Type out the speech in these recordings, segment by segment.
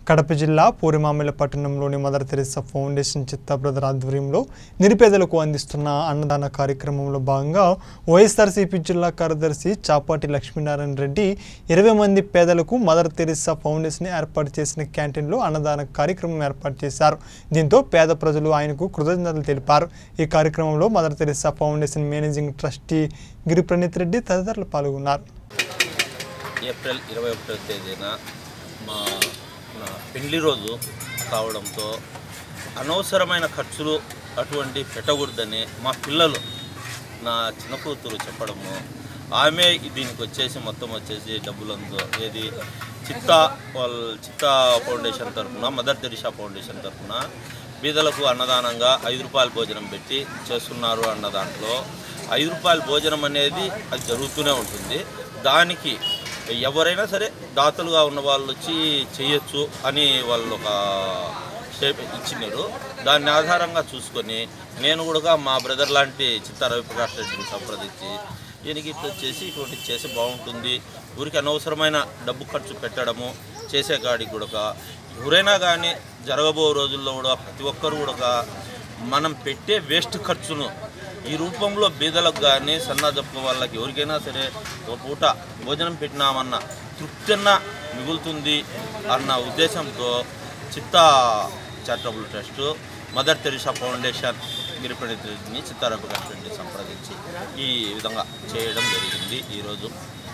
కడప జిల్లా పూరిమామిల పట్టణంలోని Mother Teresa foundation Chitta brother ఆధ్వర్యంలో నిరుపేదలకు అందిస్తున్న అన్నదాన కార్యక్రమంలో భాగంగా వైఎస్ఆర్సీపీ జిల్లా కార్యదర్శి చాపాటి లక్ష్మీనారాయణ రెడ్డి ఇరవై మంది పేదలకు మదర్ తెరిసా ఫౌండేషన్ ఏర్పాటు చేసిన క్యాంటీన్లో అన్నదాన కార్యక్రమం ఏర్పాటు చేశారు దీంతో పేద ప్రజలు ఆయనకు కృతజ్ఞతలు తెలిపారు ఈ కార్యక్రమంలో Mother Teresa foundation managing trustee Giripraneeth Reddy తదితరులు పాల్గొన్నారు ఏప్రిల్ ఇరవై ఒకటో తేదీన మా నా పెళ్లి రోజు కావడంతో అనవసరమైన ఖర్చులు అటువంటి పెట్టకూడదని మా పిల్లలు నా చిన్న కూతురు చెప్పడము ఆమె దీనికి వచ్చేసి మొత్తం వచ్చేసి డబ్బులందు ఏది చిత్తా వాళ్ళ చిత్తా ఫౌండేషన్ తరఫున మదర్ తెరిషా ఫౌండేషన్ తరఫున బీదలకు అన్నదానంగా ఐదు రూపాయల భోజనం పెట్టి చేస్తున్నారు అన్న దాంట్లో ఐదు రూపాయల భోజనం అనేది అది జరుగుతూనే ఉంటుంది దానికి ఎవరైనా సరే దాతలుగా ఉన్న వాళ్ళు వచ్చి చేయొచ్చు అని వాళ్ళు ఒక స్టేట్ ఇచ్చినారు దాన్ని ఆధారంగా చూసుకొని నేను కూడా మా బ్రదర్ లాంటి చిత్త రవిప్రకాష్ రెడ్డిని సంప్రదించి ఈయనకి ఇట్లా వచ్చేసి ఇటువంటి చేసి బాగుంటుంది ఊరికి అనవసరమైన డబ్బు ఖర్చు పెట్టడము చేసే కాడికి కూడా ఎవరైనా కానీ జరగబో రోజుల్లో కూడా ప్రతి ఒక్కరు కూడా మనం పెట్టే వేస్ట్ ఖర్చును ఈ రూపంలో బీదలకు కానీ సన్నదప్ప వాళ్ళకి ఎవరికైనా సరే ఒక పూట భోజనం పెట్టినామన్న తృప్తిన్న మిగులుతుంది అన్న ఉద్దేశంతో Chitta charitable trust Mother Teresa foundation Giripraneeth రెడ్డిని చిత్తారపకాష్ రెడ్డిని సంప్రదించి ఈ విధంగా చేయడం జరిగింది ఈరోజు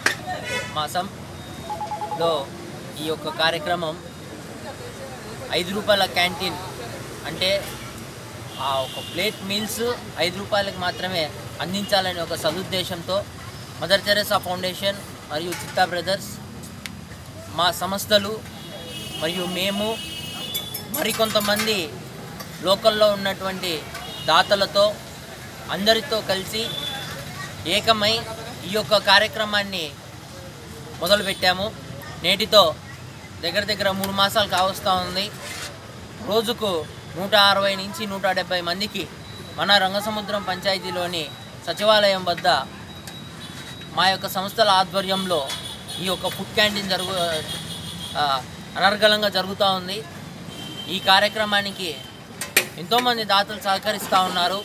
మాసంలో ఈ యొక్క కార్యక్రమం ఐదు రూపాయల క్యాంటీన్ అంటే ఆ ఒక ప్లేట్ మీల్స్ ఐదు రూపాయలకు మాత్రమే అందించాలనే ఒక సదుద్దేశంతో మదర్ తెరెసా ఫౌండేషన్ మరియు చిత్తా బ్రదర్స్ మా సంస్థలు మరియు మేము మరికొంతమంది లోకల్లో ఉన్నటువంటి దాతలతో అందరితో కలిసి ఏకమై ఈ యొక్క కార్యక్రమాన్ని మొదలుపెట్టాము నేటితో దగ్గర దగ్గర మూడు మాసాలు కావస్తూ ఉంది రోజుకు నూట అరవై నుంచి నూట డెబ్బై మందికి మన రంగసముద్రం పంచాయతీలోని సచివాలయం వద్ద మా యొక్క సంస్థల ఆధ్వర్యంలో ఈ యొక్క ఫుడ్ క్యాంటీన్ జరుగు ఆ, అనర్గళంగా జరుగుతూ ఉంది ఈ కార్యక్రమానికి ఎంతోమంది దాతలు సహకరిస్తూ ఉన్నారు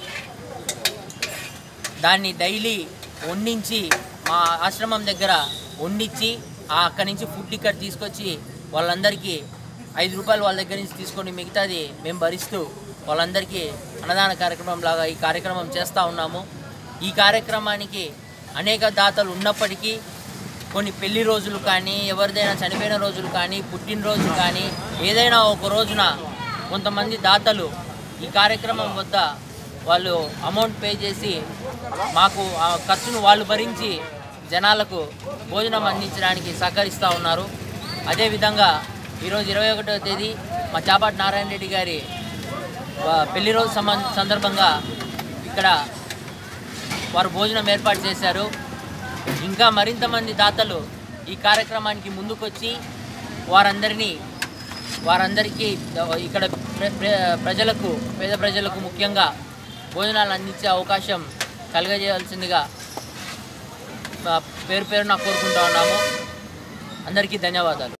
దాన్ని డైలీ వండించి మా ఆశ్రమం దగ్గర వండించి ఆ అక్కడి నుంచి ఫుడ్ టికెట్ తీసుకొచ్చి వాళ్ళందరికీ ఐదు రూపాయలు వాళ్ళ దగ్గర నుంచి తీసుకొని మిగతాది మేము భరిస్తూ వాళ్ళందరికీ అన్నదాన కార్యక్రమం లాగా ఈ కార్యక్రమం చేస్తూ ఉన్నాము ఈ కార్యక్రమానికి అనేక దాతలు ఉన్నప్పటికీ కొన్ని పెళ్లి రోజులు కానీ ఎవరిదైనా చనిపోయిన రోజులు కానీ పుట్టినరోజులు కానీ ఏదైనా ఒక రోజున కొంతమంది దాతలు ఈ కార్యక్రమం వద్ద వాళ్ళు అమౌంట్ పే చేసి మాకు ఆ ఖర్చును వాళ్ళు భరించి జనాలకు భోజనం అందించడానికి సహకరిస్తూ ఉన్నారు అదేవిధంగా ఈరోజు ఇరవై ఒకటవ తేదీ మా చాపాటి నారాయణ రెడ్డి గారి ఆ, పెళ్లి రోజు సంబ సందర్భంగా ఇక్కడ వారు భోజనం ఏర్పాటు చేశారు ఇంకా మరింత మంది దాతలు ఈ కార్యక్రమానికి ముందుకొచ్చి వారందరినీ వారందరికీ ఇక్కడ ప్ర- ప్ర- ప్రజలకు పేద ప్రజలకు ముఖ్యంగా భోజనాలు అందించే అవకాశం కలగజేయాల్సిందిగా ఆ, పేరు పేరున కోరుకుంటా ఉన్నాము అందరికీ ధన్యవాదాలు